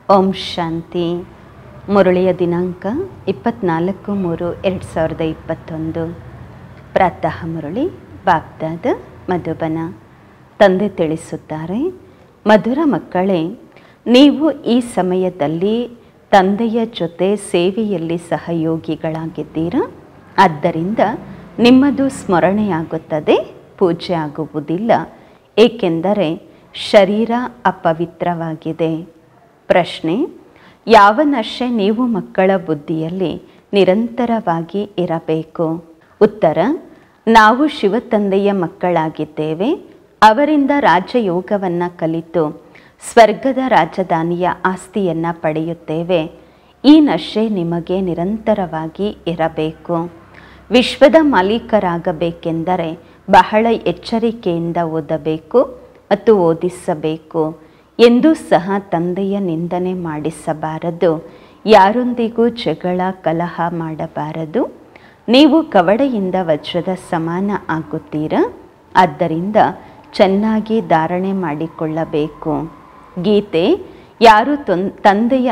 ಓಂ ಶಾಂತಿ ಮುರಳಿಯ ದಿನಾಂಕ ಇಪ್ಪತ್ನಾಲ್ಕು ಮೂರು ಎರಡು ಸಾವಿರದ ಇಪ್ಪತ್ತೊಂದು ಪ್ರಾತಃ ಮುರಳಿ ಬಾಗ್ದಾದ ಮಧುಬನ ತಂದೆ ತಿಳಿಸುತ್ತಾರೆ ಮಧುರ ಮಕ್ಕಳೇ ನೀವು ಈ ಸಮಯದಲ್ಲಿ ತಂದೆಯ ಜೊತೆ ಸೇವೆಯಲ್ಲಿ ಸಹಯೋಗಿಗಳಾಗಿದ್ದೀರಾ ಆದ್ದರಿಂದ ನಿಮ್ಮದು ಸ್ಮರಣೆಯಾಗುತ್ತದೆ ಪೂಜೆ ಆಗುವುದಿಲ್ಲ ಏಕೆಂದರೆ ಶರೀರ ಅಪವಿತ್ರವಾಗಿದೆ ಪ್ರಶ್ನೆ ಯಾವ ನಶೆ ನೀವು ಮಕ್ಕಳ ಬುದ್ಧಿಯಲ್ಲಿ ನಿರಂತರವಾಗಿ ಇರಬೇಕು ಉತ್ತರ ನಾವು ಶಿವತಂದೆಯ ಮಕ್ಕಳಾಗಿದ್ದೇವೆ ಅವರಿಂದ ರಾಜಯೋಗವನ್ನು ಕಲಿತು ಸ್ವರ್ಗದ ರಾಜಧಾನಿಯ ಆಸ್ತಿಯನ್ನು ಪಡೆಯುತ್ತೇವೆ ಈ ನಶೆ ನಿಮಗೆ ನಿರಂತರವಾಗಿ ಇರಬೇಕು ವಿಶ್ವದ ಮಾಲೀಕರಾಗಬೇಕೆಂದರೆ ಬಹಳ ಎಚ್ಚರಿಕೆಯಿಂದ ಓದಬೇಕು ಮತ್ತು ಓದಿಸಬೇಕು ಎಂದೂ ಸಹ ತಂದೆಯ ನಿಂದನೆ ಮಾಡಿಸಬಾರದು ಯಾರೊಂದಿಗೂ ಜಗಳ ಕಲಹ ಮಾಡಬಾರದು ನೀವು ಕವಡೆಯಿಂದ ವಜ್ರದ ಸಮಾನ ಆಗುತ್ತೀರಾ ಆದ್ದರಿಂದ ಚೆನ್ನಾಗಿ ಧಾರಣೆ ಮಾಡಿಕೊಳ್ಳಬೇಕು ಗೀತೆ ಯಾರು ತೊನ್ ತಂದೆಯ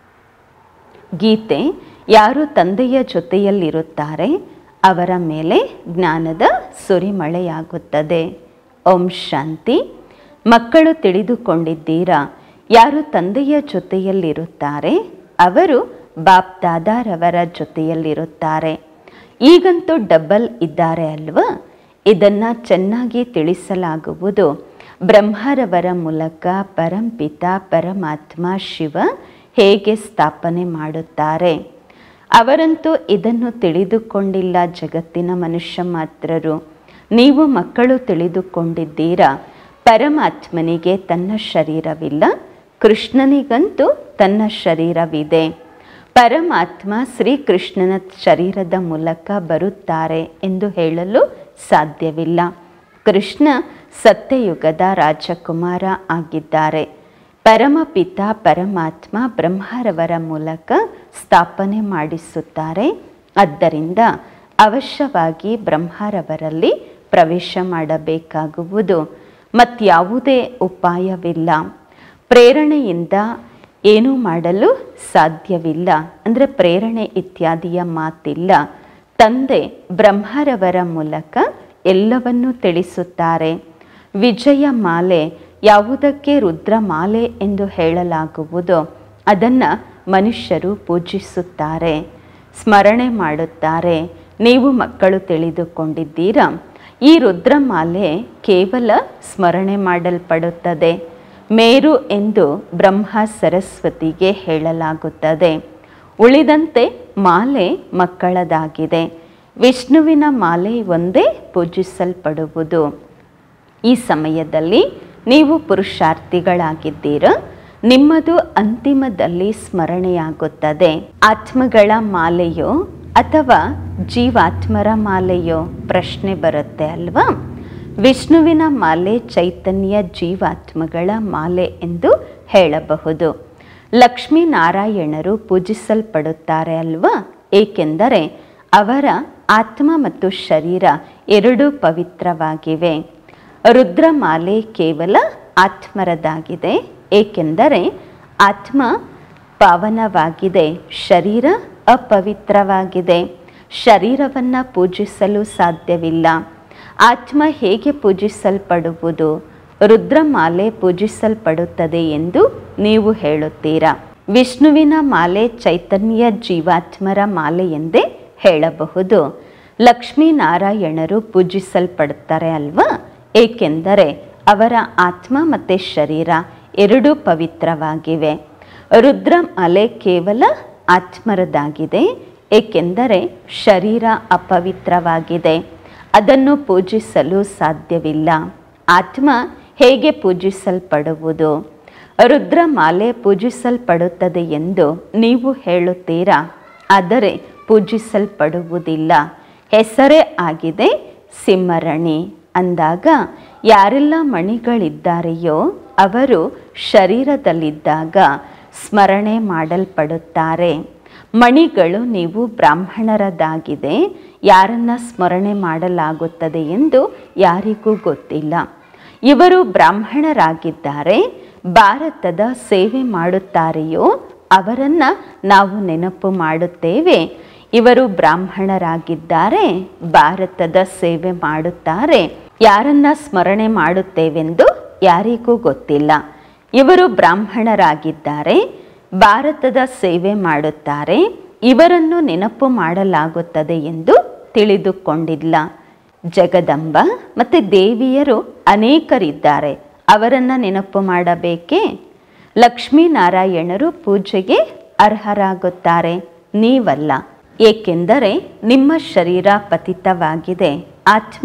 ಗೀತೆ ಯಾರು ತಂದೆಯ ಜೊತೆಯಲ್ಲಿರುತ್ತಾರೆ ಅವರ ಮೇಲೆ ಜ್ಞಾನದ ಸುರಿಮಳೆಯಾಗುತ್ತದೆ ಓಂ ಶಾಂತಿ ಮಕ್ಕಳು ತಿಳಿದುಕೊಂಡಿದ್ದೀರಾ ಯಾರು ತಂದೆಯ ಜೊತೆಯಲ್ಲಿರುತ್ತಾರೆ ಅವರು ಬಾಪ್ ದಾದಾರವರ ಜೊತೆಯಲ್ಲಿರುತ್ತಾರೆ ಈಗಂತೂ ಡಬ್ಬಲ್ ಇದ್ದಾರೆ ಅಲ್ವಾ ಇದನ್ನು ಚೆನ್ನಾಗಿ ತಿಳಿಸಲಾಗುವುದು ಬ್ರಹ್ಮರವರ ಮೂಲಕ ಪರಂಪಿತ ಪರಮಾತ್ಮ ಶಿವ ಹೇಗೆ ಸ್ಥಾಪನೆ ಮಾಡುತ್ತಾರೆ ಅವರಂತೂ ಇದನ್ನು ತಿಳಿದುಕೊಂಡಿಲ್ಲ ಜಗತ್ತಿನ ಮನುಷ್ಯ ಮಾತ್ರರು ನೀವು ಮಕ್ಕಳು ತಿಳಿದುಕೊಂಡಿದ್ದೀರಾ ಪರಮಾತ್ಮನಿಗೆ ತನ್ನ ಶರೀರವಿಲ್ಲ ಕೃಷ್ಣನಿಗಂತೂ ತನ್ನ ಶರೀರವಿದೆ ಪರಮಾತ್ಮ ಶ್ರೀಕೃಷ್ಣನ ಶರೀರದ ಮೂಲಕ ಬರುತ್ತಾರೆ ಎಂದು ಹೇಳಲು ಸಾಧ್ಯವಿಲ್ಲ ಕೃಷ್ಣ ಸತ್ಯಯುಗದ ರಾಜಕುಮಾರ ಆಗಿದ್ದಾರೆ ಪರಮಪಿತ ಪರಮಾತ್ಮ ಬ್ರಹ್ಮರವರ ಮೂಲಕ ಸ್ಥಾಪನೆ ಮಾಡಿಸುತ್ತಾರೆ ಆದ್ದರಿಂದ ಅವಶ್ಯವಾಗಿ ಬ್ರಹ್ಮರವರಲ್ಲಿ ಪ್ರವೇಶ ಮಾಡಬೇಕಾಗುವುದು ಮತ್ಯಾವುದೇ ಉಪಾಯವಿಲ್ಲ ಪ್ರೇರಣೆಯಿಂದ ಏನೂ ಮಾಡಲು ಸಾಧ್ಯವಿಲ್ಲ ಅಂದರೆ ಪ್ರೇರಣೆ ಇತ್ಯಾದಿಯ ಮಾತಿಲ್ಲ ತಂದೆ ಬ್ರಹ್ಮರವರ ಮೂಲಕ ಎಲ್ಲವನ್ನೂ ತಿಳಿಸುತ್ತಾರೆ ವಿಜಯ ಮಾಲೆ ಯಾವುದಕ್ಕೆ ರುದ್ರಮಾಲೆ ಎಂದು ಹೇಳಲಾಗುವುದೋ ಅದನ್ನು ಮನುಷ್ಯರು ಪೂಜಿಸುತ್ತಾರೆ ಸ್ಮರಣೆ ಮಾಡುತ್ತಾರೆ ನೀವು ಮಕ್ಕಳು ತಿಳಿದುಕೊಂಡಿದ್ದೀರಾ ಈ ರುದ್ರಮಾಲೆ ಕೇವಲ ಸ್ಮರಣೆ ಮಾಡಲ್ಪಡುತ್ತದೆ ಮೇರು ಎಂದು ಬ್ರಹ್ಮ ಸರಸ್ವತಿಗೆ ಹೇಳಲಾಗುತ್ತದೆ ಉಳಿದಂತೆ ಮಾಲೆ ಮಕ್ಕಳದಾಗಿದೆ ವಿಷ್ಣುವಿನ ಮಾಲೆ ಒಂದೇ ಪೂಜಿಸಲ್ಪಡುವುದು ಈ ಸಮಯದಲ್ಲಿ ನೀವು ಪುರುಷಾರ್ಥಿಗಳಾಗಿದ್ದೀರಾ ನಿಮ್ಮದು ಅಂತಿಮದಲ್ಲಿ ಸ್ಮರಣೆಯಾಗುತ್ತದೆ ಆತ್ಮಗಳ ಮಾಲೆಯೋ ಅಥವಾ ಜೀವಾತ್ಮರ ಮಾಲೆಯೋ ಪ್ರಶ್ನೆ ಬರುತ್ತೆ ಅಲ್ವಾ ವಿಷ್ಣುವಿನ ಮಾಲೆ ಚೈತನ್ಯ ಜೀವಾತ್ಮಗಳ ಮಾಲೆ ಎಂದು ಹೇಳಬಹುದು ಲಕ್ಷ್ಮೀನಾರಾಯಣರು ಪೂಜಿಸಲ್ಪಡುತ್ತಾರೆ ಅಲ್ವಾ ಏಕೆಂದರೆ ಅವರ ಆತ್ಮ ಮತ್ತು ಶರೀರ ಎರಡೂ ಪವಿತ್ರವಾಗಿವೆ ರುದ್ರಮಾಲೆ ಕೇವಲ ಆತ್ಮರದಾಗಿದೆ ಏಕೆಂದರೆ ಆತ್ಮ ಪಾವನವಾಗಿದೆ ಶರೀರ ಅಪವಿತ್ರವಾಗಿದೆ ಶರೀರವನ್ನು ಪೂಜಿಸಲು ಸಾಧ್ಯವಿಲ್ಲ ಆತ್ಮ ಹೇಗೆ ಪೂಜಿಸಲ್ಪಡುವುದು ರುದ್ರಮಾಲೆ ಪೂಜಿಸಲ್ಪಡುತ್ತದೆ ಎಂದು ನೀವು ಹೇಳುತ್ತೀರಾ ವಿಷ್ಣುವಿನ ಮಾಲೆ ಚೈತನ್ಯ ಜೀವಾತ್ಮರ ಮಾಲೆ ಎಂದೇ ಹೇಳಬಹುದು ಲಕ್ಷ್ಮೀನಾರಾಯಣರು ಪೂಜಿಸಲ್ಪಡುತ್ತಾರೆ ಅಲ್ವಾ ಏಕೆಂದರೆ ಅವರ ಆತ್ಮ ಮತ್ತು ಶರೀರ ಎರಡೂ ಪವಿತ್ರವಾಗಿವೆ ರುದ್ರಮಾಲೆ ಕೇವಲ ಆತ್ಮರದಾಗಿದೆ ಏಕೆಂದರೆ ಶರೀರ ಅಪವಿತ್ರವಾಗಿದೆ ಅದನ್ನು ಪೂಜಿಸಲು ಸಾಧ್ಯವಿಲ್ಲ ಆತ್ಮ ಹೇಗೆ ಪೂಜಿಸಲ್ಪಡುವುದು ರುದ್ರಮಾಲೆ ಪೂಜಿಸಲ್ಪಡುತ್ತದೆ ಎಂದು ನೀವು ಹೇಳುತ್ತೀರಾ ಆದರೆ ಪೂಜಿಸಲ್ಪಡುವುದಿಲ್ಲ ಹೆಸರೇ ಆಗಿದೆ ಸಿಂಹರಣಿ ಅಂದಾಗ ಯಾರೆಲ್ಲ ಮಣಿಗಳಿದ್ದಾರೆಯೋ ಅವರು ಶರೀರದಲ್ಲಿದ್ದಾಗ ಸ್ಮರಣೆ ಮಾಡಲ್ಪಡುತ್ತಾರೆ ಮಣಿಗಳು ನೀವು ಬ್ರಾಹ್ಮಣರದಾಗಿದೆ ಯಾರನ್ನ ಸ್ಮರಣೆ ಮಾಡಲಾಗುತ್ತದೆ ಎಂದು ಯಾರಿಗೂ ಗೊತ್ತಿಲ್ಲ ಇವರು ಬ್ರಾಹ್ಮಣರಾಗಿದ್ದಾರೆ ಭಾರತದ ಸೇವೆ ಮಾಡುತ್ತಾರೆಯೋ ಅವರನ್ನ ನಾವು ನೆನಪು ಮಾಡುತ್ತೇವೆ ಇವರು ಬ್ರಾಹ್ಮಣರಾಗಿದ್ದಾರೆ ಭಾರತದ ಸೇವೆ ಮಾಡುತ್ತಾರೆ ಯಾರನ್ನ ಸ್ಮರಣೆ ಮಾಡುತ್ತೇವೆಂದು ಯಾರಿಗೂ ಗೊತ್ತಿಲ್ಲ ಇವರು ಬ್ರಾಹ್ಮಣರಾಗಿದ್ದಾರೆ ಭಾರತದ ಸೇವೆ ಮಾಡುತ್ತಾರೆ ಇವರನ್ನು ನೆನಪು ಮಾಡಲಾಗುತ್ತದೆ ಎಂದು ತಿಳಿದುಕೊಂಡಿಲ್ಲ ಜಗದಂಬ ಮತ್ತು ದೇವಿಯರು ಅನೇಕರಿದ್ದಾರೆ ಅವರನ್ನ ನೆನಪು ಮಾಡಬೇಕೇ ಲಕ್ಷ್ಮೀನಾರಾಯಣರು ಪೂಜೆಗೆ ಅರ್ಹರಾಗುತ್ತಾರೆ ನೀವಲ್ಲ ಏಕೆಂದರೆ ನಿಮ್ಮ ಶರೀರ ಪತಿತವಾಗಿದೆ ಆತ್ಮ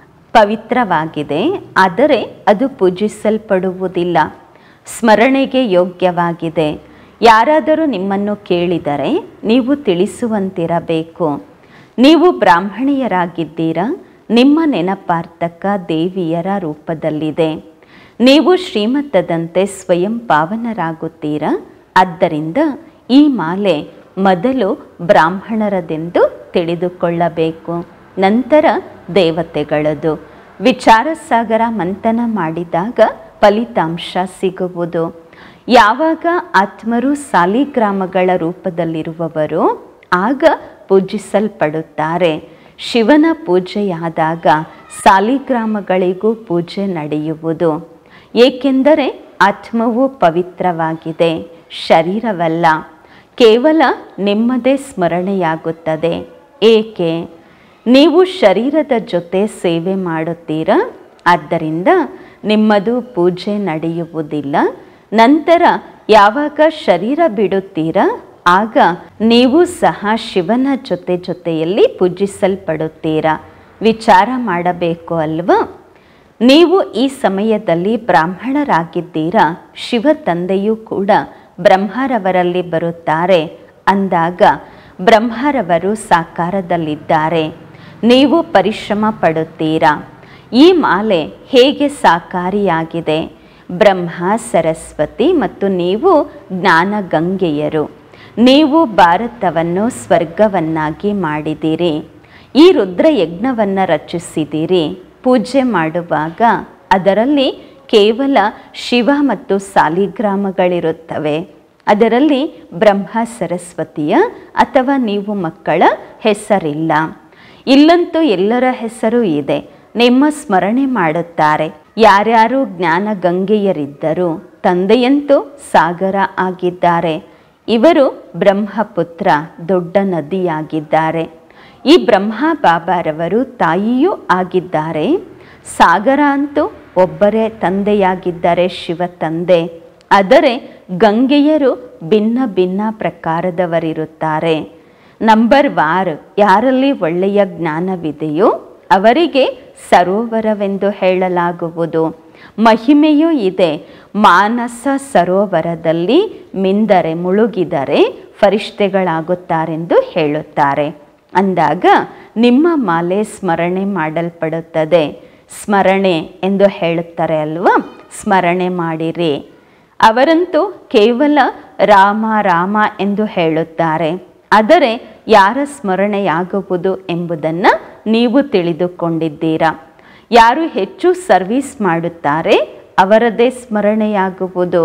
ಪವಿತ್ರವಾಗಿದೆ ಆದರೆ ಅದು ಪೂಜಿಸಲ್ಪಡುವುದಿಲ್ಲ ಸ್ಮರಣೆಗೆ ಯೋಗ್ಯವಾಗಿದೆ ಯಾರಾದರೂ ನಿಮ್ಮನ್ನು ಕೇಳಿದರೆ ನೀವು ತಿಳಿಸುವಂತಿರಬೇಕು ನೀವು ಬ್ರಾಹ್ಮಣಿಯರಾಗಿದ್ದೀರಾ ನಿಮ್ಮ ನೆನಪಾರ್ಥಕ ದೇವಿಯರ ರೂಪದಲ್ಲಿದೆ ನೀವು ಶ್ರೀಮತದಂತೆ ಸ್ವಯಂ ಪಾವನರಾಗುತ್ತೀರಾ ಆದ್ದರಿಂದ ಈ ಮಾಲೆ ಮೊದಲು ಬ್ರಾಹ್ಮಣರದೆಂದು ತಿಳಿದುಕೊಳ್ಳಬೇಕು ನಂತರ ದೇವತೆಗಳದು ವಿಚಾರ ಸಾಗರ ಮಂಥನ ಮಾಡಿದಾಗ ಫಲಿತಾಂಶ ಸಿಗುವುದು ಯಾವಾಗ ಆತ್ಮರು ಸಾಲಿಗ್ರಾಮಗಳ ರೂಪದಲ್ಲಿರುವವರು ಆಗ ಪೂಜಿಸಲ್ಪಡುತ್ತಾರೆ ಶಿವನ ಪೂಜೆಯಾದಾಗ ಸಾಲಿಗ್ರಾಮಗಳಿಗೂ ಪೂಜೆ ನಡೆಯುವುದು ಏಕೆಂದರೆ ಆತ್ಮವು ಪವಿತ್ರವಾಗಿದೆ ಶರೀರವಲ್ಲ ಕೇವಲ ನಿಮ್ಮದೇ ಸ್ಮರಣೆಯಾಗುತ್ತದೆ ಏಕೆ ನೀವು ಶರೀರದ ಜೊತೆ ಸೇವೆ ಮಾಡುತ್ತೀರಾ ಆದ್ದರಿಂದ ನಿಮ್ಮದು ಪೂಜೆ ನಡೆಯುವುದಿಲ್ಲ ನಂತರ ಯಾವಾಗ ಶರೀರ ಬಿಡುತ್ತೀರಾ ಆಗ ನೀವು ಸಹ ಶಿವನ ಜೊತೆ ಜೊತೆಯಲ್ಲಿ ಪೂಜಿಸಲ್ಪಡುತ್ತೀರಾ ವಿಚಾರ ಮಾಡಬೇಕು ಅಲ್ವಾ ನೀವು ಈ ಸಮಯದಲ್ಲಿ ಬ್ರಾಹ್ಮಣರಾಗಿದ್ದೀರಾ ಶಿವ ತಂದೆಯೂ ಕೂಡ ಬ್ರಹ್ಮರವರಲ್ಲಿ ಬರುತ್ತಾರೆ ಅಂದಾಗ ಬ್ರಹ್ಮರವರು ಸಾಕಾರದಲ್ಲಿದ್ದಾರೆ ನೀವು ಪರಿಶ್ರಮ ಪಡುತ್ತೀರಾ ಈ ಮಾಲೆ ಹೇಗೆ ಸಾಕಾರಿಯಾಗಿದೆ ಬ್ರಹ್ಮ ಸರಸ್ವತಿ ಮತ್ತು ನೀವು ಜ್ಞಾನ ಗಂಗೆಯರು ನೀವು ಭಾರತವನ್ನು ಸ್ವರ್ಗವನ್ನಾಗಿ ಮಾಡಿದಿರಿ ಈ ರುದ್ರ ಯಜ್ಞವನ್ನು ರಚಿಸಿದಿರಿ ಪೂಜೆ ಮಾಡುವಾಗ ಅದರಲ್ಲಿ ಕೇವಲ ಶಿವ ಮತ್ತು ಸಾಲಿಗ್ರಾಮಗಳಿರುತ್ತವೆ ಅದರಲ್ಲಿ ಬ್ರಹ್ಮ ಸರಸ್ವತಿಯ ಅಥವಾ ನೀವು ಮಕ್ಕಳ ಹೆಸರಿಲ್ಲ ಇಲ್ಲಂತೂ ಎಲ್ಲರ ಹೆಸರು ಇದೆ ನಿಮ್ಮ ಸ್ಮರಣೆ ಮಾಡುತ್ತಾರೆ ಯಾರ್ಯಾರು ಜ್ಞಾನ ಗಂಗೆಯರಿದ್ದರು ತಂದೆಯಂತೂ ಸಾಗರ ಆಗಿದ್ದಾರೆ ಇವರು ಬ್ರಹ್ಮಪುತ್ರ ದೊಡ್ಡ ನದಿಯಾಗಿದ್ದಾರೆ ಈ ಬ್ರಹ್ಮ ಬಾಬಾರವರು ತಾಯಿಯೂ ಆಗಿದ್ದಾರೆ ಸಾಗರ ಅಂತೂ ಒಬ್ಬರೇ ತಂದೆಯಾಗಿದ್ದಾರೆ ಶಿವ ತಂದೆ ಆದರೆ ಗಂಗೆಯರು ಭಿನ್ನ ಭಿನ್ನ ಪ್ರಕಾರದವರಿರುತ್ತಾರೆ ನಂಬರ್ ವಾರ್ ಯಾರಲ್ಲಿ ಒಳ್ಳೆಯ ಜ್ಞಾನವಿದೆಯೋ ಅವರಿಗೆ ಸರೋವರವೆಂದು ಹೇಳಲಾಗುವುದು ಮಹಿಮೆಯೂ ಇದೆ ಮಾನಸ ಸರೋವರದಲ್ಲಿ ಮಿಂದರೆ ಮುಳುಗಿದರೆ ಫರಿಷ್ಠೆಗಳಾಗುತ್ತಾರೆಂದು ಹೇಳುತ್ತಾರೆ ಅಂದಾಗ ನಿಮ್ಮ ಮಾಲೆ ಸ್ಮರಣೆ ಮಾಡಲ್ಪಡುತ್ತದೆ ಸ್ಮರಣೆ ಎಂದು ಹೇಳುತ್ತಾರೆ ಅಲ್ವಾ ಸ್ಮರಣೆ ಮಾಡಿರಿ ಅವರಂತೂ ಕೇವಲ ರಾಮ ರಾಮ ಎಂದು ಹೇಳುತ್ತಾರೆ ಆದರೆ ಯಾರ ಸ್ಮರಣೆಯಾಗುವುದು ಎಂಬುದನ್ನು ನೀವು ತಿಳಿದುಕೊಂಡಿದ್ದೀರಾ ಯಾರು ಹೆಚ್ಚು ಸರ್ವಿಸ್ ಮಾಡುತ್ತಾರೆ ಅವರದೇ ಸ್ಮರಣೆಯಾಗುವುದು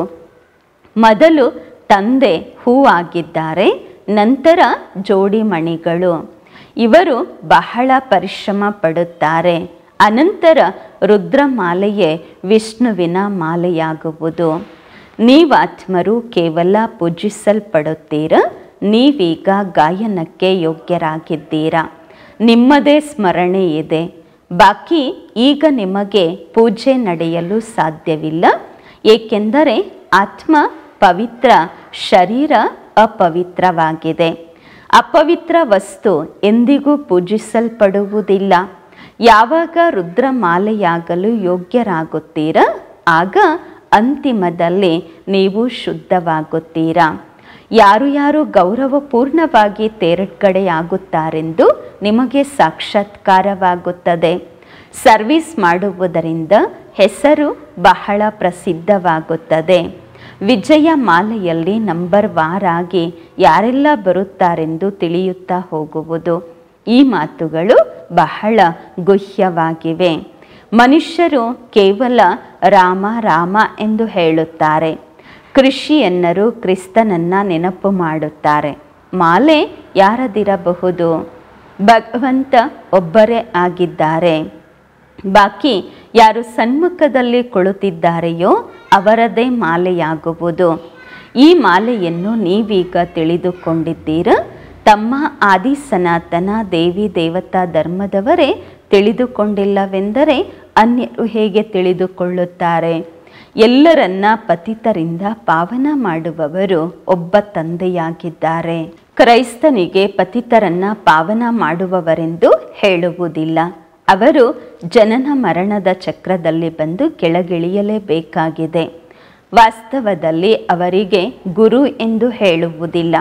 ಮೊದಲು ತಂದೆ ಹೂ ಆಗಿದ್ದಾರೆ ನಂತರ ಜೋಡಿ ಮಣಿಗಳು ಇವರು ಬಹಳ ಪರಿಶ್ರಮ ಪಡುತ್ತಾರೆ ಅನಂತರ ರುದ್ರಮಾಲೆಯೇ ವಿಷ್ಣುವಿನ ಮಾಲೆಯಾಗುವುದು ನೀವಾತ್ಮರು ಕೇವಲ ಪೂಜಿಸಲ್ಪಡುತ್ತೀರಾ ನೀವೀಗ ಗಾಯನಕ್ಕೆ ಯೋಗ್ಯರಾಗಿದ್ದೀರಾ ನಿಮ್ಮದೇ ಸ್ಮರಣೆ ಇದೆ ಬಾಕಿ ಈಗ ನಿಮಗೆ ಪೂಜೆ ನಡೆಯಲು ಸಾಧ್ಯವಿಲ್ಲ ಏಕೆಂದರೆ ಆತ್ಮ ಪವಿತ್ರ ಶರೀರ ಅಪವಿತ್ರವಾಗಿದೆ ಅಪವಿತ್ರ ವಸ್ತು ಎಂದಿಗೂ ಪೂಜಿಸಲ್ಪಡುವುದಿಲ್ಲ ಯಾವಾಗ ರುದ್ರಮಾಲೆಯಾಗಲು ಯೋಗ್ಯರಾಗುತ್ತೀರಾ ಆಗ ಅಂತಿಮದಲ್ಲಿ ನೀವು ಶುದ್ಧವಾಗುತ್ತೀರಾ ಯಾರು ಯಾರು ಗೌರವಪೂರ್ಣವಾಗಿ ತೇರ್ಗಡೆಯಾಗುತ್ತಾರೆಂದು ನಿಮಗೆ ಸಾಕ್ಷಾತ್ಕಾರವಾಗುತ್ತದೆ ಸರ್ವಿಸ್ ಮಾಡುವುದರಿಂದ ಹೆಸರು ಬಹಳ ಪ್ರಸಿದ್ಧವಾಗುತ್ತದೆ ವಿಜಯ ಮಾಲೆಯಲ್ಲಿ ನಂಬರ್ ವಾರಾಗಿ ಯಾರೆಲ್ಲ ಬರುತ್ತಾರೆಂದು ತಿಳಿಯುತ್ತಾ ಹೋಗುವುದು ಈ ಮಾತುಗಳು ಬಹಳ ಗುಹ್ಯವಾಗಿವೆ ಮನುಷ್ಯರು ಕೇವಲ ರಾಮ ರಾಮ ಎಂದು ಹೇಳುತ್ತಾರೆ ಕೃಷಿಯನ್ನರು ಕ್ರಿಸ್ತನನ್ನ ನೆನಪು ಮಾಡುತ್ತಾರೆ ಮಾಲೆ ಯಾರದಿರಬಹುದು ಭಗವಂತ ಒಬ್ಬರೇ ಆಗಿದ್ದಾರೆ ಬಾಕಿ ಯಾರು ಸನ್ಮುಖದಲ್ಲಿ ಕುಳಿತಿದ್ದಾರೆಯೋ ಅವರದೇ ಮಾಲೆಯಾಗುವುದು ಈ ಮಾಲೆಯನ್ನು ನೀವೀಗ ತಿಳಿದುಕೊಂಡಿದ್ದೀರ ತಮ್ಮ ಆದಿ ಸನಾತನ ದೇವಿ ದೇವತಾ ಧರ್ಮದವರೇ ತಿಳಿದುಕೊಂಡಿಲ್ಲವೆಂದರೆ ಅನ್ಯರು ಹೇಗೆ ತಿಳಿದುಕೊಳ್ಳುತ್ತಾರೆ ಎಲ್ಲರನ್ನ ಪತಿತರಿಂದ ಪಾವನ ಮಾಡುವವರು ಒಬ್ಬ ತಂದೆಯಾಗಿದ್ದಾರೆ ಕ್ರೈಸ್ತನಿಗೆ ಪತಿತರನ್ನ ಪಾವನ ಮಾಡುವವರೆಂದು ಹೇಳುವುದಿಲ್ಲ ಅವರು ಜನನ ಮರಣದ ಚಕ್ರದಲ್ಲಿ ಬಂದು ಕೆಳಗಿಳಿಯಲೇಬೇಕಾಗಿದೆ ವಾಸ್ತವದಲ್ಲಿ ಅವರಿಗೆ ಗುರು ಎಂದು ಹೇಳುವುದಿಲ್ಲ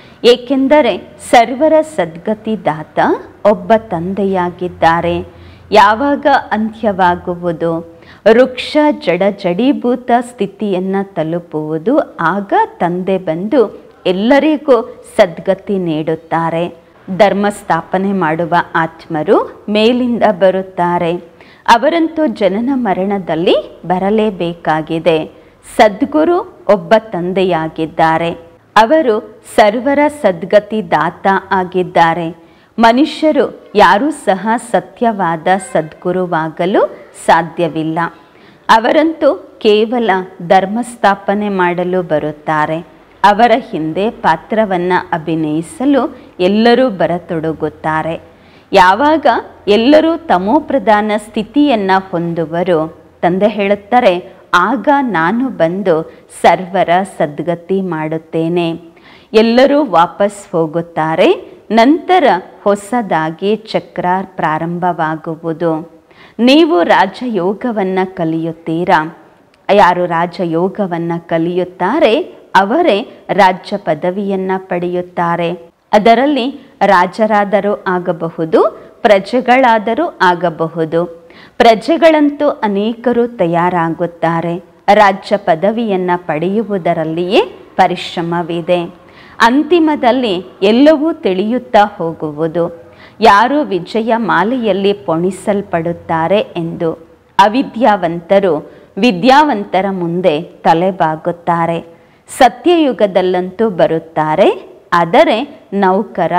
ಏಕೆಂದರೆ ಸರ್ವರ ಸದ್ಗತಿದಾತ ಒಬ್ಬ ತಂದೆಯಾಗಿದ್ದಾರೆ ಯಾವಾಗ ಅಂತ್ಯವಾಗುವುದು ವೃಕ್ಷ ಜಡ ಜಡೀಭೂತ ಸ್ಥಿತಿಯನ್ನು ತಲುಪುವುದು ಆಗ ತಂದೆ ಬಂದು ಎಲ್ಲರಿಗೂ ಸದ್ಗತಿ ನೀಡುತ್ತಾರೆ ಧರ್ಮ ಸ್ಥಾಪನೆ ಮಾಡುವ ಆತ್ಮರು ಮೇಲಿಂದ ಬರುತ್ತಾರೆ ಅವರಂತೂ ಜನನ ಮರಣದಲ್ಲಿ ಬರಲೇಬೇಕಾಗಿದೆ ಸದ್ಗುರು ಒಬ್ಬ ತಂದೆಯಾಗಿದ್ದಾರೆ ಅವರು ಸರ್ವರ ಸದ್ಗತಿ ದಾತ ಆಗಿದ್ದಾರೆ ಮನುಷ್ಯರು ಯಾರೂ ಸಹ ಸತ್ಯವಾದ ಸದ್ಗುರುವಾಗಲು ಸಾಧ್ಯವಿಲ್ಲ ಅವರಂತೂ ಕೇವಲ ಧರ್ಮ ಸ್ಥಾಪನೆ ಮಾಡಲು ಬರುತ್ತಾರೆ ಅವರ ಹಿಂದೆ ಪಾತ್ರವನ್ನು ಅಭಿನಯಿಸಲು ಎಲ್ಲರೂ ಬರತೊಡಗುತ್ತಾರೆ ಯಾವಾಗ ಎಲ್ಲರೂ ತಮೋಪ್ರಧಾನ ಸ್ಥಿತಿಯನ್ನು ಹೊಂದುವರು ತಂದೆ ಹೇಳುತ್ತಾರೆ ಆಗ ನಾನು ಬಂದು ಸರ್ವರ ಸದ್ಗತಿ ಮಾಡುತ್ತೇನೆ ಎಲ್ಲರೂ ವಾಪಸ್ ಹೋಗುತ್ತಾರೆ ನಂತರ ಹೊಸದಾಗಿ ಚಕ್ರ ಪ್ರಾರಂಭವಾಗುವುದು ನೀವು ರಾಜಯೋಗವನ್ನು ಕಲಿಯುತ್ತೀರಾ ಯಾರು ರಾಜಯೋಗವನ್ನು ಕಲಿಯುತ್ತಾರೆ ಅವರೇ ರಾಜ್ಯ ಪದವಿಯನ್ನು ಪಡೆಯುತ್ತಾರೆ ಅದರಲ್ಲಿ ರಾಜರಾದರೂ ಆಗಬಹುದು ಪ್ರಜೆಗಳಾದರೂ ಆಗಬಹುದು ಪ್ರಜೆಗಳಂತೂ ಅನೇಕರು ತಯಾರಾಗುತ್ತಾರೆ ರಾಜ್ಯ ಪದವಿಯನ್ನು ಪಡೆಯುವುದರಲ್ಲಿಯೇ ಪರಿಶ್ರಮವಿದೆ ಅಂತಿಮದಲ್ಲಿ ಎಲ್ಲವೂ ತಿಳಿಯುತ್ತಾ ಹೋಗುವುದು ಯಾರು ವಿಜಯ ಮಾಲೆಯಲ್ಲಿ ಪೊಣಿಸಲ್ಪಡುತ್ತಾರೆ ಎಂದು ಅವಿದ್ಯಾವಂತರು ವಿದ್ಯಾವಂತರ ಮುಂದೆ ತಲೆಬಾಗುತ್ತಾರೆ ಸತ್ಯಯುಗದಲ್ಲಂತೂ ಬರುತ್ತಾರೆ ಆದರೆ ನೌಕರ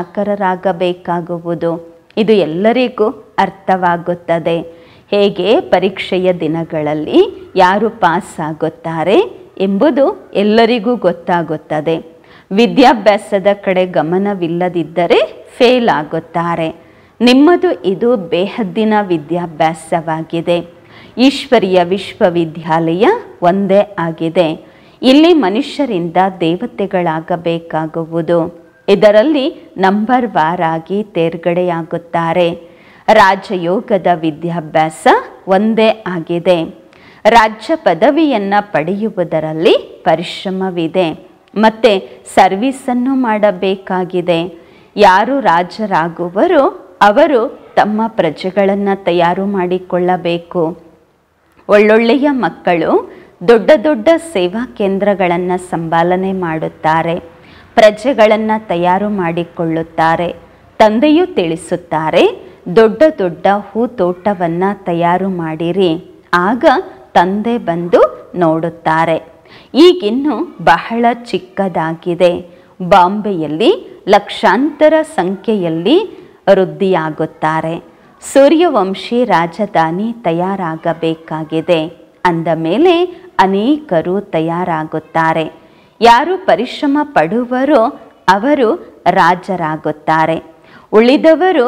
ಚಾಕರರಾಗಬೇಕಾಗುವುದು ಇದು ಎಲ್ಲರಿಗೂ ಅರ್ಥವಾಗುತ್ತದೆ ಹೇಗೆ ಪರೀಕ್ಷೆಯ ದಿನಗಳಲ್ಲಿ ಯಾರು ಪಾಸ್ ಆಗುತ್ತಾರೆ ಎಂಬುದು ಎಲ್ಲರಿಗೂ ಗೊತ್ತಾಗುತ್ತದೆ ವಿದ್ಯಾಭ್ಯಾಸದ ಕಡೆ ಗಮನವಿಲ್ಲದಿದ್ದರೆ ಫೇಲ್ ಆಗುತ್ತಾರೆ ನಿಮ್ಮದು ಇದು ಬೇಹದ್ದಿನ ವಿದ್ಯಾಭ್ಯಾಸವಾಗಿದೆ ಈಶ್ವರಿಯ ವಿಶ್ವವಿದ್ಯಾಲಯ ಒಂದೇ ಆಗಿದೆ ಇಲ್ಲಿ ಮನುಷ್ಯರಿಂದ ದೇವತೆಗಳಾಗಬೇಕಾಗುವುದು ಇದರಲ್ಲಿ ನಂಬರ್ ವಾರಾಗಿ ತೇರ್ಗಡೆಯಾಗುತ್ತಾರೆ ರಾಜಯೋಗದ ವಿದ್ಯಾಭ್ಯಾಸ ಒಂದೇ ಆಗಿದೆ ರಾಜ್ಯ ಪದವಿಯನ್ನು ಪಡೆಯುವುದರಲ್ಲಿ ಪರಿಶ್ರಮವಿದೆ ಮತ್ತು ಸರ್ವಿಸನ್ನು ಮಾಡಬೇಕಾಗಿದೆ ಯಾರು ರಾಜರಾಗುವರೋ ಅವರು ತಮ್ಮ ಪ್ರಜೆಗಳನ್ನು ತಯಾರು ಮಾಡಿಕೊಳ್ಳಬೇಕು ಒಳ್ಳೊಳ್ಳೆಯ ಮಕ್ಕಳು ದೊಡ್ಡ ದೊಡ್ಡ ಸೇವಾ ಕೇಂದ್ರಗಳನ್ನು ಸಂಪಾಲನೆ ಮಾಡುತ್ತಾರೆ ಪ್ರಜೆಗಳನ್ನು ತಯಾರು ಮಾಡಿಕೊಳ್ಳುತ್ತಾರೆ ತಂದೆಯೂ ತಿಳಿಸುತ್ತಾರೆ ದೊಡ್ಡ ದೊಡ್ಡ ಹೂತೋಟವನ್ನು ತಯಾರು ಮಾಡಿರಿ ಆಗ ತಂದೆ ಬಂದು ನೋಡುತ್ತಾರೆ ಈಗಿನ್ನು ಬಹಳ ಚಿಕ್ಕದಾಗಿದೆ ಬಾಂಬೆಯಲ್ಲಿ ಲಕ್ಷಾಂತರ ಸಂಖ್ಯೆಯಲ್ಲಿ ವೃದ್ಧಿಯಾಗುತ್ತಾರೆ ಸೂರ್ಯವಂಶಿ ರಾಜಧಾನಿ ತಯಾರಾಗಬೇಕಾಗಿದೆ ಅಂದ ಮೇಲೆ ಅನೇಕರು ತಯಾರಾಗುತ್ತಾರೆ ಯಾರು ಪರಿಶ್ರಮ ಪಡುವರೋ ಅವರು ರಾಜರಾಗುತ್ತಾರೆ ಉಳಿದವರು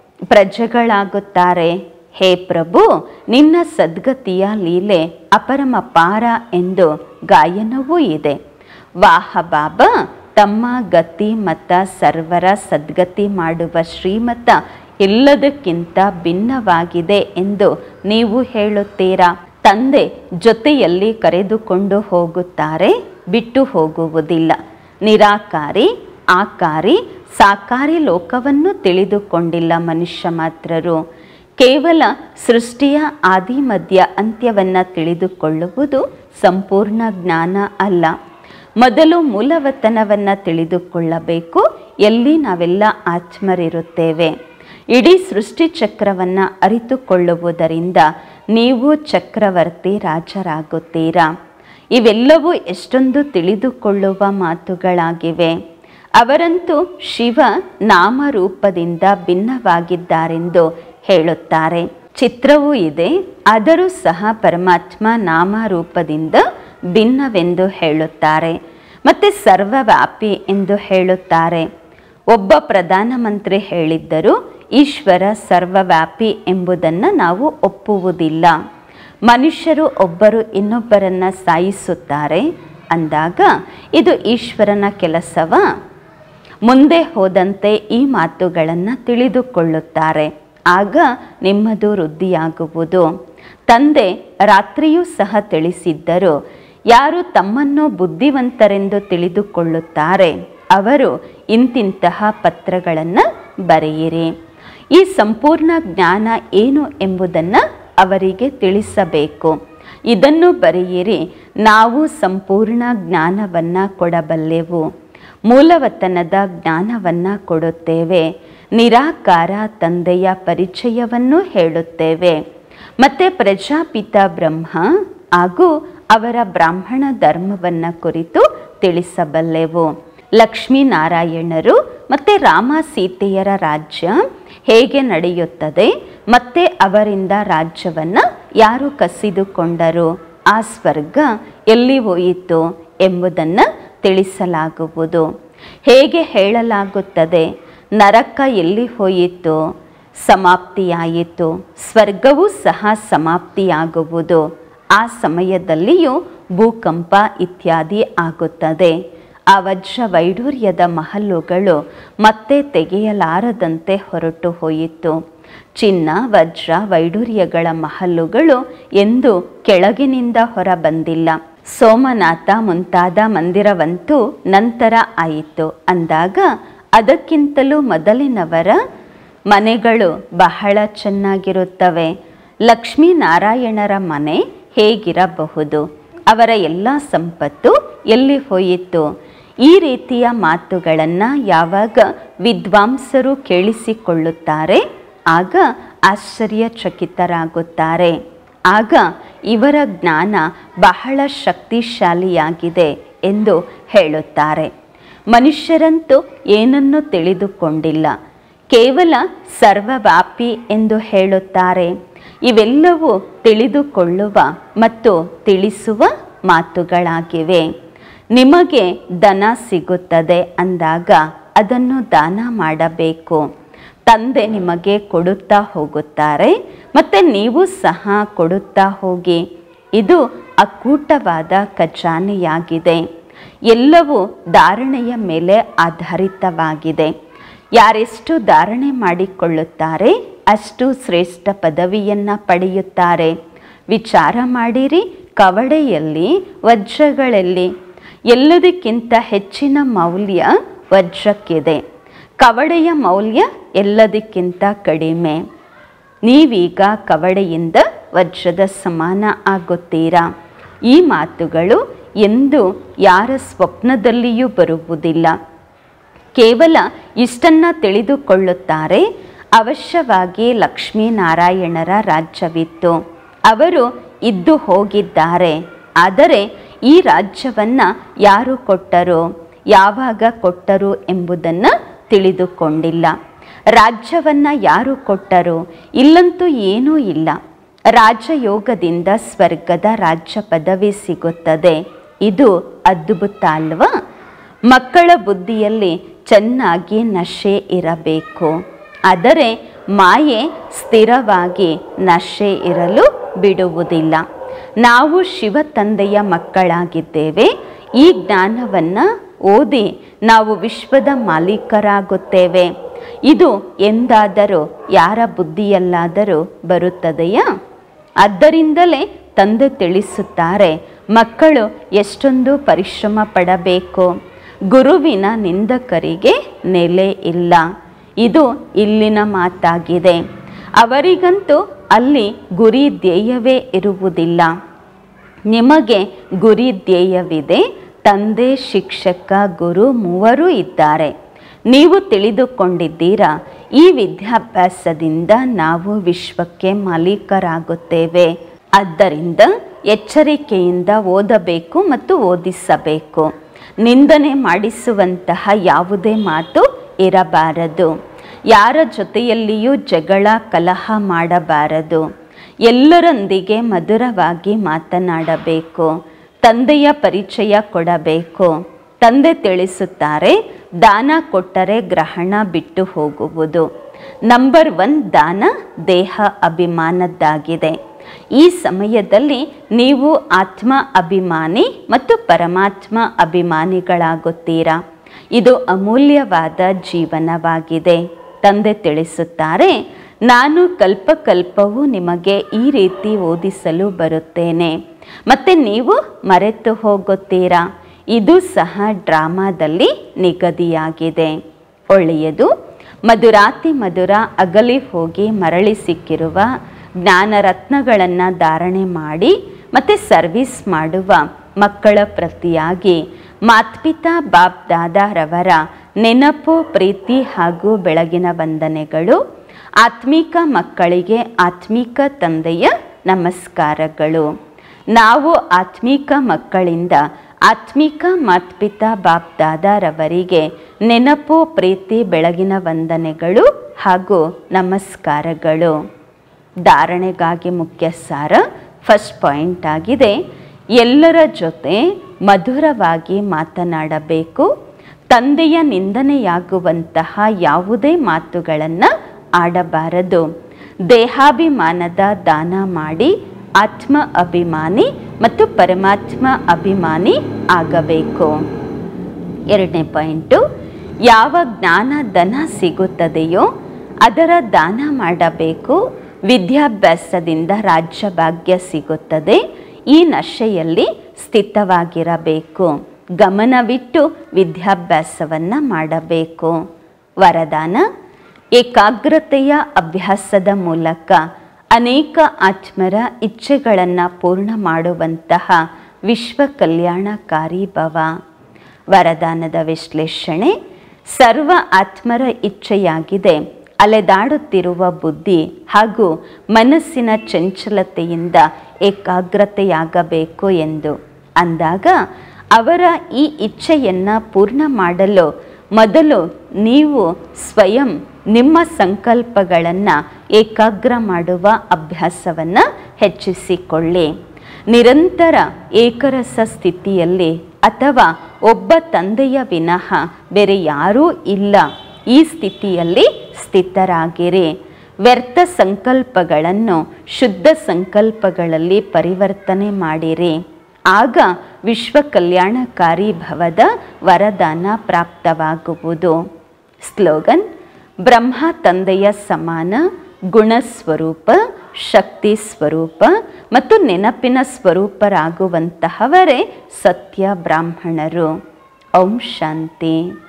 ಪ್ರಜೆಗಳಾಗುತ್ತಾರೆ ಹೇ ಪ್ರಭು ನಿನ್ನ ಸದ್ಗತಿಯ ಲೀಲೆ ಅಪರಮಪಾರ ಎಂದು ಗಾಯನವೂ ಇದೆ ವಾಹ ಬಾಬಾ ತಮ್ಮ ಗತಿ ಮತ ಸರ್ವರ ಸದ್ಗತಿ ಮಾಡುವ ಶ್ರೀಮತ ಎಲ್ಲದಕ್ಕಿಂತ ಭಿನ್ನವಾಗಿದೆ ಎಂದು ನೀವು ಹೇಳುತ್ತೀರಾ ತಂದೆ ಜೊತೆಯಲ್ಲಿ ಕರೆದುಕೊಂಡು ಹೋಗುತ್ತಾರೆ ಬಿಟ್ಟು ಹೋಗುವುದಿಲ್ಲ ನಿರಾಕಾರಿ ಆಕಾರಿ ಸಾಕಾರಿ ಲೋಕವನ್ನು ತಿಳಿದುಕೊಂಡಿಲ್ಲ ಮನುಷ್ಯ ಮಾತ್ರರು ಕೇವಲ ಸೃಷ್ಟಿಯ ಆದಿ ಮಧ್ಯ ಅಂತ್ಯವನ್ನು ತಿಳಿದುಕೊಳ್ಳುವುದು ಸಂಪೂರ್ಣ ಜ್ಞಾನ ಅಲ್ಲ ಮೊದಲು ಮೂಲವತನವನ್ನು ತಿಳಿದುಕೊಳ್ಳಬೇಕು ಎಲ್ಲಿ ನಾವೆಲ್ಲ ಆತ್ಮರಿರುತ್ತೇವೆ ಇಡೀ ಸೃಷ್ಟಿ ಚಕ್ರವನ್ನು ಅರಿತುಕೊಳ್ಳುವುದರಿಂದ ನೀವು ಚಕ್ರವರ್ತಿ ರಾಜರಾಗುತ್ತೀರಾ ಇವೆಲ್ಲವೂ ಎಷ್ಟೊಂದು ತಿಳಿದುಕೊಳ್ಳುವ ಮಾತುಗಳಾಗಿವೆ ಅವರಂತೂ ಶಿವ ನಾಮರೂಪದಿಂದ ಭಿನ್ನವಾಗಿದ್ದಾರೆಂದು ಹೇಳುತ್ತಾರೆ ಚಿತ್ರವೂ ಇದೆ ಆದರೂ ಸಹ ಪರಮಾತ್ಮ ನಾಮರೂಪದಿಂದ ಭಿನ್ನವೆಂದು ಹೇಳುತ್ತಾರೆ ಮತ್ತೆ ಸರ್ವವ್ಯಾಪಿ ಎಂದು ಹೇಳುತ್ತಾರೆ ಒಬ್ಬ ಪ್ರಧಾನಮಂತ್ರಿ ಹೇಳಿದ್ದರು ಈಶ್ವರ ಸರ್ವವ್ಯಾಪಿ ಎಂಬುದನ್ನು ನಾವು ಒಪ್ಪುವುದಿಲ್ಲ ಮನುಷ್ಯರು ಒಬ್ಬರು ಇನ್ನೊಬ್ಬರನ್ನ ಸಾಯಿಸುತ್ತಾರೆ ಅಂದಾಗ ಇದು ಈಶ್ವರನ ಕೆಲಸವ ಮುಂದೆ ಹೋದಂತೆ ಈ ಮಾತುಗಳನ್ನು ತಿಳಿದುಕೊಳ್ಳುತ್ತಾರೆ ಆಗ ನಿಮ್ಮದು ವೃದ್ಧಿಯಾಗುವುದು ತಂದೆ ರಾತ್ರಿಯೂ ಸಹ ತಿಳಿಸಿದ್ದರು ಯಾರು ತಮ್ಮನ್ನು ಬುದ್ಧಿವಂತರೆಂದು ತಿಳಿದುಕೊಳ್ಳುತ್ತಾರೆ ಅವರು ಇಂತಿಂತಹ ಪತ್ರಗಳನ್ನು ಬರೆಯಿರಿ ಈ ಸಂಪೂರ್ಣ ಜ್ಞಾನ ಏನು ಎಂಬುದನ್ನು ಅವರಿಗೆ ತಿಳಿಸಬೇಕು ಇದನ್ನು ಬರೆಯಿರಿ ನಾವು ಸಂಪೂರ್ಣ ಜ್ಞಾನವನ್ನು ಕೊಡಬಲ್ಲೆವು ಮೂಲವತನದ ಜ್ಞಾನವನ್ನು ಕೊಡುತ್ತೇವೆ ನಿರಾಕಾರ ತಂದೆಯ ಪರಿಚಯವನ್ನು ಹೇಳುತ್ತೇವೆ ಮತ್ತೆ ಪ್ರಜಾಪಿತ ಬ್ರಹ್ಮ ಹಾಗೂ ಅವರ ಬ್ರಾಹ್ಮಣ ಧರ್ಮವನ್ನು ಕುರಿತು ತಿಳಿಸಬಲ್ಲೆವು ಲಕ್ಷ್ಮೀನಾರಾಯಣರು ಮತ್ತು ರಾಮ ಸೀತೆಯರ ರಾಜ್ಯ ಹೇಗೆ ನಡೆಯುತ್ತದೆ ಮತ್ತೆ ಅವರಿಂದ ರಾಜ್ಯವನ್ನು ಯಾರು ಕಸಿದುಕೊಂಡರು ಆ ಸ್ವರ್ಗ ಎಲ್ಲಿ ಹೋಯಿತು ಎಂಬುದನ್ನು ತಿಳಿಸಲಾಗುವುದು ಹೇಗೆ ಹೇಳಲಾಗುತ್ತದೆ ನರಕ ಎಲ್ಲಿ ಹೋಯಿತು ಸಮಾಪ್ತಿಯಾಯಿತು ಸ್ವರ್ಗವೂ ಸಹ ಸಮಾಪ್ತಿಯಾಗುವುದು ಆ ಸಮಯದಲ್ಲಿಯೂ ಭೂಕಂಪ ಇತ್ಯಾದಿ ಆಗುತ್ತದೆ ಆ ವಜ್ರ ವೈಡೂರ್ಯದ ಮಹಲುಗಳು ಮತ್ತೆ ತೆಗೆಯಲಾರದಂತೆ ಹೊರಟು ಹೋಯಿತು ಚಿನ್ನ ವಜ್ರ ವೈಡೂರ್ಯಗಳ ಮಹಲುಗಳು ಎಂದು ಕೆಳಗಿನಿಂದ ಹೊರ ಬಂದಿಲ್ಲ ಸೋಮನಾಥ ಮುಂತಾದ ಮಂದಿರವಂತೂ ನಂತರ ಆಯಿತು ಅಂದಾಗ ಅದಕ್ಕಿಂತಲೂ ಮೊದಲಿನವರ ಮನೆಗಳು ಬಹಳ ಚೆನ್ನಾಗಿರುತ್ತವೆ ಲಕ್ಷ್ಮೀನಾರಾಯಣರ ಮನೆ ಹೇಗಿರಬಹುದು ಅವರ ಎಲ್ಲ ಸಂಪತ್ತು ಎಲ್ಲಿ ಹೋಯಿತು ಈ ರೀತಿಯ ಮಾತುಗಳನ್ನು ಯಾವಾಗ ವಿದ್ವಾಂಸರು ಕೇಳಿಸಿಕೊಳ್ಳುತ್ತಾರೆ ಆಗ ಆಶ್ಚರ್ಯಚಕಿತರಾಗುತ್ತಾರೆ ಆಗ ಇವರ ಜ್ಞಾನ ಬಹಳ ಶಕ್ತಿಶಾಲಿಯಾಗಿದೆ ಎಂದು ಹೇಳುತ್ತಾರೆ ಮನುಷ್ಯರಂತೂ ಏನನ್ನು ತಿಳಿದುಕೊಂಡಿಲ್ಲ ಕೇವಲ ಸರ್ವವ್ಯಾಪಿ ಎಂದು ಹೇಳುತ್ತಾರೆ ಇವೆಲ್ಲವೂ ತಿಳಿದುಕೊಳ್ಳುವ ಮತ್ತು ತಿಳಿಸುವ ಮಾತುಗಳಾಗಿವೆ ನಿಮಗೆ ದನ ಸಿಗುತ್ತದೆ ಅಂದಾಗ ಅದನ್ನು ದಾನ ಮಾಡಬೇಕು ತಂದೆ ನಿಮಗೆ ಕೊಡುತ್ತಾ ಹೋಗುತ್ತಾರೆ ಮತ್ತು ನೀವು ಸಹ ಕೊಡುತ್ತಾ ಹೋಗಿ ಇದು ಅಕೂಟವಾದ ಖಜಾನೆಯಾಗಿದೆ ಎಲ್ಲವೂ ಧಾರಣೆಯ ಮೇಲೆ ಆಧಾರಿತವಾಗಿದೆ ಯಾರೆಷ್ಟು ಧಾರಣೆ ಮಾಡಿಕೊಳ್ಳುತ್ತಾರೆ ಅಷ್ಟು ಶ್ರೇಷ್ಠ ಪದವಿಯನ್ನು ಪಡೆಯುತ್ತಾರೆ ವಿಚಾರ ಮಾಡಿರಿ ಕವಡೆಯಲ್ಲಿ ವಜ್ರಗಳಲ್ಲಿ ಎಲ್ಲದಕ್ಕಿಂತ ಹೆಚ್ಚಿನ ಮೌಲ್ಯ ವಜ್ರಕ್ಕಿದೆ ಕವಡೆಯ ಮೌಲ್ಯ ಎಲ್ಲದಕ್ಕಿಂತ ಕಡಿಮೆ ನೀವೀಗ ಕವಡೆಯಿಂದ ವಜ್ರದ ಸಮಾನ ಆಗುತ್ತೀರಾ ಈ ಮಾತುಗಳು ಎಂದು ಯಾರ ಸ್ವಪ್ನದಲ್ಲಿಯೂ ಬರುವುದಿಲ್ಲ ಕೇವಲ ಇಷ್ಟನ್ನ ತಿಳಿದುಕೊಳ್ಳುತ್ತಾರೆ ಅವಶ್ಯವಾಗಿ ಲಕ್ಷ್ಮೀನಾರಾಯಣರ ರಾಜ್ಯವಿತ್ತು ಅವರು ಇದ್ದು ಹೋಗಿದ್ದಾರೆ ಆದರೆ ಈ ರಾಜ್ಯವನ್ನು ಯಾರು ಕೊಟ್ಟರು ಯಾವಾಗ ಕೊಟ್ಟರು ಎಂಬುದನ್ನು ತಿಳಿದುಕೊಂಡಿಲ್ಲ ರಾಜ್ಯವನ್ನು ಯಾರು ಕೊಟ್ಟರು ಇಲ್ಲಂತೂ ಏನೂ ಇಲ್ಲ ರಾಜಯೋಗದಿಂದ ಸ್ವರ್ಗದ ರಾಜ್ಯ ಪದವಿ ಸಿಗುತ್ತದೆ ಇದು ಅದ್ಭುತ ಅಲ್ವಾ ಮಕ್ಕಳ ಬುದ್ಧಿಯಲ್ಲಿ ಚೆನ್ನಾಗಿ ನಶೆ ಇರಬೇಕು ಆದರೆ ಮಾಯೆ ಸ್ಥಿರವಾಗಿ ನಶೆ ಇರಲು ಬಿಡುವುದಿಲ್ಲ ನಾವು ಶಿವ ತಂದೆಯ ಮಕ್ಕಳಾಗಿದ್ದೇವೆ ಈ ಜ್ಞಾನವನ್ನು ಓದಿ ನಾವು ವಿಶ್ವದ ಮಾಲೀಕರಾಗುತ್ತೇವೆ ಇದು ಎಂದಾದರೂ ಯಾರ ಬುದ್ಧಿಯಲ್ಲಾದರೂ ಬರುತ್ತದೆಯಾ ಆದ್ದರಿಂದಲೇ ತಂದೆ ತಿಳಿಸುತ್ತಾರೆ ಮಕ್ಕಳು ಎಷ್ಟೊಂದು ಪರಿಶ್ರಮ ಪಡಬೇಕು ಗುರುವಿನ ನಿಂದಕರಿಗೆ ನೆಲೆ ಇಲ್ಲ ಇದು ಇಲ್ಲಿನ ಮಾತಾಗಿದೆ ಅವರಿಗಂತೂ ಅಲ್ಲಿ ಗುರಿ ಧ್ಯೇಯವೇ ಇರುವುದಿಲ್ಲ ನಿಮಗೆ ಗುರಿ ಧ್ಯೇಯವಿದೆ ತಂದೆ ಶಿಕ್ಷಕ ಗುರು ಮೂವರೂ ಇದ್ದಾರೆ ನೀವು ತಿಳಿದುಕೊಂಡಿದ್ದೀರಾ ಈ ವಿದ್ಯಾಭ್ಯಾಸದಿಂದ ನಾವು ವಿಶ್ವಕ್ಕೆ ಮಾಲೀಕರಾಗುತ್ತೇವೆ ಆದ್ದರಿಂದ ಎಚ್ಚರಿಕೆಯಿಂದ ಓದಬೇಕು ಮತ್ತು ಓದಿಸಬೇಕು ನಿಂದನೆ ಮಾಡಿಸುವಂತಹ ಯಾವುದೇ ಮಾತು ಇರಬಾರದು ಯಾರ ಜೊತೆಯಲ್ಲಿಯೂ ಜಗಳ ಕಲಹ ಮಾಡಬಾರದು ಎಲ್ಲರೊಂದಿಗೆ ಮಧುರವಾಗಿ ಮಾತನಾಡಬೇಕು ತಂದೆಯ ಪರಿಚಯ ಕೊಡಬೇಕು ತಂದೆ ತಿಳಿಸುತ್ತಾರೆ ದಾನ ಕೊಟ್ಟರೆ ಗ್ರಹಣ ಬಿಟ್ಟು ಹೋಗುವುದು ನಂಬರ್ ಒನ್ ದಾನ ದೇಹ ಅಭಿಮಾನದ್ದಾಗಿದೆ ಈ ಸಮಯದಲ್ಲಿ ನೀವು ಆತ್ಮ ಅಭಿಮಾನಿ ಮತ್ತು ಪರಮಾತ್ಮ ಅಭಿಮಾನಿಗಳಾಗುತ್ತೀರಾ ಇದು ಅಮೂಲ್ಯವಾದ ಜೀವನವಾಗಿದೆ ತಂದೆ ತಿಳಿಸುತ್ತಾರೆ ನಾನು ಕಲ್ಪಕಲ್ಪವೂ ನಿಮಗೆ ಈ ರೀತಿ ಓದಿಸಲು ಬರುತ್ತೇನೆ ಮತ್ತೆ ನೀವು ಮರೆತು ಹೋಗುತ್ತೀರಾ ಇದು ಸಹ ಡ್ರಾಮಾದಲ್ಲಿ ನಿಗದಿಯಾಗಿದೆ ಒಳ್ಳೆಯದು ಮಧುರಾತಿ ಮಧುರ ಅಗಲಿ ಹೋಗಿ ಮರಳಿ ಸಿಕ್ಕಿರುವ ಜ್ಞಾನರತ್ನಗಳನ್ನು ಧಾರಣೆ ಮಾಡಿ ಮತ್ತು ಸರ್ವಿಸ್ ಮಾಡುವ ಮಕ್ಕಳ ಪ್ರತಿಯಾಗಿ ಮಾತ್ಪಿತಾ ಬಾಪ್ ದಾದಾರವರ ನೆನಪು ಪ್ರೀತಿ ಹಾಗೂ ಬೆಳಗಿನ ವಂದನೆಗಳು ಆತ್ಮಿಕ ಮಕ್ಕಳಿಗೆ ಆತ್ಮಿಕ ತಂದೆಯ ನಮಸ್ಕಾರಗಳು ನಾವು ಆತ್ಮಿಕ ಮಕ್ಕಳಿಂದ ಆತ್ಮಿಕ ಮಾತ್ಪಿತಾ ಬಾಪ್ ದಾದಾರವರಿಗೆ ನೆನಪು ಪ್ರೀತಿ ಬೆಳಗಿನ ವಂದನೆಗಳು ಹಾಗೂ ನಮಸ್ಕಾರಗಳು ಧಾರಣೆಗಾಗಿ ಮುಖ್ಯ ಸಾರ ಫಸ್ಟ್ ಪಾಯಿಂಟ್ ಆಗಿದೆ ಎಲ್ಲರ ಜೊತೆ ಮಧುರವಾಗಿ ಮಾತನಾಡಬೇಕು ತಂದೆಯ ನಿಂದನೆಯಾಗುವಂತಹ ಯಾವುದೇ ಮಾತುಗಳನ್ನು ಆಡಬಾರದು ದೇಹಾಭಿಮಾನದ ದಾನ ಮಾಡಿ ಆತ್ಮ ಅಭಿಮಾನಿ ಮತ್ತು ಪರಮಾತ್ಮ ಅಭಿಮಾನಿ ಆಗಬೇಕು ಎರಡನೇ ಪಾಯಿಂಟು ಯಾವ ಜ್ಞಾನ ಧನ ಸಿಗುತ್ತದೆಯೋ ಅದರ ದಾನ ಮಾಡಬೇಕು ವಿದ್ಯಾಭ್ಯಾಸದಿಂದ ರಾಜ್ಯ ಭಾಗ್ಯ ಸಿಗುತ್ತದೆ ಈ ನಶೆಯಲ್ಲಿ ಸ್ಥಿತವಾಗಿರಬೇಕು ಗಮನವಿಟ್ಟು ವಿದ್ಯಾಭ್ಯಾಸವನ್ನು ಮಾಡಬೇಕು ವರದಾನ ಏಕಾಗ್ರತೆಯ ಅಭ್ಯಾಸದ ಮೂಲಕ ಅನೇಕ ಆತ್ಮರ ಇಚ್ಛೆಗಳನ್ನು ಪೂರ್ಣ ಮಾಡುವಂತಹ ವಿಶ್ವ ಕಲ್ಯಾಣಕಾರಿ ಭವ ವರದಾನದ ವಿಶ್ಲೇಷಣೆ ಸರ್ವ ಆತ್ಮರ ಇಚ್ಛೆಯಾಗಿದೆ ಅಲೆದಾಡುತ್ತಿರುವ ಬುದ್ಧಿ ಹಾಗೂ ಮನಸ್ಸಿನ ಚಂಚಲತೆಯಿಂದ ಏಕಾಗ್ರತೆಯಾಗಬೇಕು ಎಂದು ಅಂದಾಗ ಅವರ ಈ ಇಚ್ಛೆಯನ್ನು ಪೂರ್ಣ ಮಾಡಲು ಮೊದಲು ನೀವು ಸ್ವಯಂ ನಿಮ್ಮ ಸಂಕಲ್ಪಗಳನ್ನು ಏಕಾಗ್ರ ಮಾಡುವ ಅಭ್ಯಾಸವನ್ನು ಹೆಚ್ಚಿಸಿಕೊಳ್ಳಿ ನಿರಂತರ ಏಕರಸ ಸ್ಥಿತಿಯಲ್ಲಿ ಅಥವಾ ಒಬ್ಬ ತಂದೆಯ ವಿನಃ ಬೇರೆ ಯಾರೂ ಇಲ್ಲ ಈ ಸ್ಥಿತಿಯಲ್ಲಿ ಸ್ಥಿತರಾಗಿರಿ ವ್ಯರ್ಥ ಸಂಕಲ್ಪಗಳನ್ನು ಶುದ್ಧ ಸಂಕಲ್ಪಗಳಲ್ಲಿ ಪರಿವರ್ತನೆ ಮಾಡಿರಿ ಆಗ ವಿಶ್ವ ಕಲ್ಯಾಣಕಾರಿ ಭವದ ವರದಾನ ಪ್ರಾಪ್ತವಾಗುವುದು ಸ್ಲೋಗನ್ ಬ್ರಹ್ಮ ತಂದೆಯ ಸಮಾನ ಗುಣ ಸ್ವರೂಪ ಶಕ್ತಿ ಸ್ವರೂಪ ಮತ್ತು ನೆನಪಿನ ಸ್ವರೂಪರಾಗುವಂತಹವರೇ ಸತ್ಯ ಬ್ರಾಹ್ಮಣರು ಓಂ ಶಾಂತಿ